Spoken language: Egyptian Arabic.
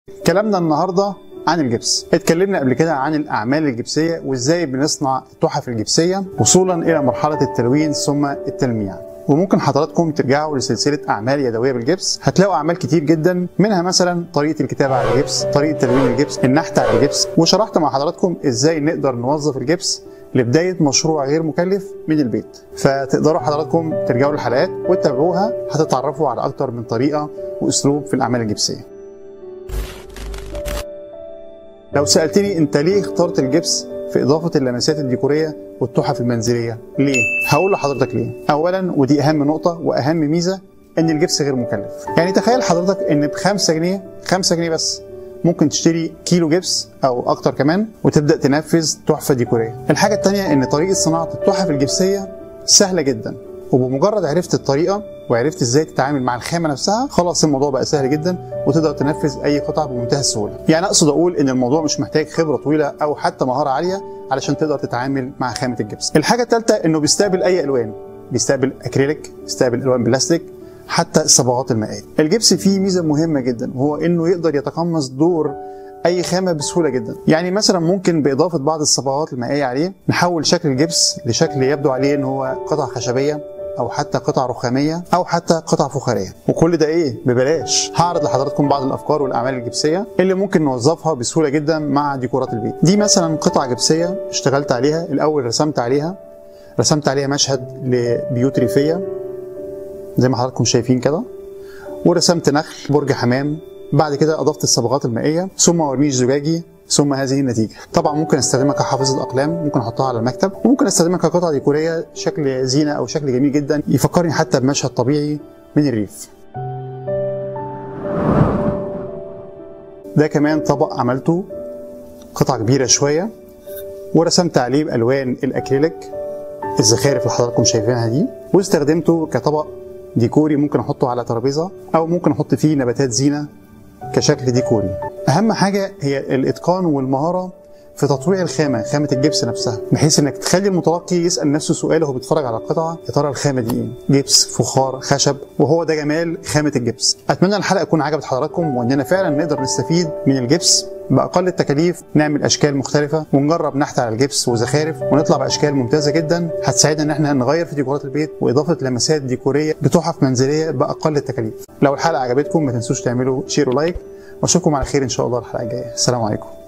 كلامنا النهارده عن الجبس اتكلمنا قبل كده عن الاعمال الجبسيه وازاي بنصنع التحف الجبسيه وصولا الى مرحله التلوين ثم التلميع وممكن حضراتكم ترجعوا لسلسله اعمال يدويه بالجبس هتلاقوا اعمال كتير جدا منها مثلا طريقه الكتابه على الجبس طريقه تلوين الجبس النحت على الجبس وشرحت مع حضراتكم ازاي نقدر نوظف الجبس لبدايه مشروع غير مكلف من البيت فتقدروا حضراتكم ترجعوا للحلقات وتتابعوها هتتعرفوا على اكتر من طريقه واسلوب في الاعمال الجبسيه لو سألتني أنت ليه اخترت الجبس في إضافة اللمسات الديكورية والتحف المنزلية؟ ليه؟ هقول لحضرتك ليه. أولاً ودي أهم نقطة وأهم ميزة إن الجبس غير مكلف. يعني تخيل حضرتك إن ب 5 جنيه 5 جنيه بس ممكن تشتري كيلو جبس أو أكتر كمان وتبدأ تنفذ تحفة ديكورية. الحاجة التانية إن طريقة صناعة التحف الجبسية سهلة جدا وبمجرد عرفت الطريقه وعرفت ازاي تتعامل مع الخامه نفسها خلاص الموضوع بقى سهل جدا وتقدر تنفذ اي قطعه بمنتهى السهوله يعني اقصد اقول ان الموضوع مش محتاج خبره طويله او حتى مهاره عاليه علشان تقدر تتعامل مع خامه الجبس الحاجه الثالثه انه بيستقبل اي الوان بيستقبل اكريليك بيستقبل الوان بلاستيك حتى الصبغات المائيه الجبس فيه ميزه مهمه جدا وهو انه يقدر يتقمص دور اي خامه بسهوله جدا يعني مثلا ممكن باضافه بعض الصبغات المائيه عليه نحول شكل الجبس لشكل يبدو عليه ان هو قطعه خشبيه او حتى قطع رخاميه او حتى قطع فخاريه وكل ده ايه ببلاش هعرض لحضراتكم بعض الافكار والاعمال الجبسيه اللي ممكن نوظفها بسهوله جدا مع ديكورات البيت دي مثلا قطعه جبسيه اشتغلت عليها الاول رسمت عليها رسمت عليها مشهد لبيوت ريفيه زي ما حضراتكم شايفين كده ورسمت نخل برج حمام بعد كده اضفت الصبغات المائيه ثم ورنيش زجاجي ثم هذه النتيجة طبعا ممكن استخدمها كحافظة أقلام ممكن أحطها على المكتب وممكن استخدمها كقطعة ديكورية شكل زينة أو شكل جميل جدا يفكرني حتى بمشهد طبيعي من الريف ده كمان طبق عملته قطعة كبيرة شوية ورسمت عليه بألوان الأكريليك الزخارف اللي حضراتكم شايفينها دي واستخدمته كطبق ديكوري ممكن احطه على ترابيزه او ممكن احط فيه نباتات زينه كشكل ديكوري اهم حاجه هي الاتقان والمهاره في تطويع الخامه خامه الجبس نفسها بحيث انك تخلي المتلقي يسال نفسه سؤال وهو بيتفرج على القطعه يا ترى الخامه دي ايه جبس فخار خشب وهو ده جمال خامه الجبس اتمنى الحلقه تكون عجبت حضراتكم واننا فعلا نقدر نستفيد من الجبس باقل التكاليف نعمل اشكال مختلفه ونجرب نحت على الجبس وزخارف ونطلع باشكال ممتازه جدا هتساعدنا ان احنا نغير في ديكورات البيت واضافه لمسات ديكوريه بتحف منزليه باقل التكاليف لو الحلقه عجبتكم ما تنسوش تعملوا شير ولايك واشوفكم على خير ان شاء الله الحلقه الجايه السلام عليكم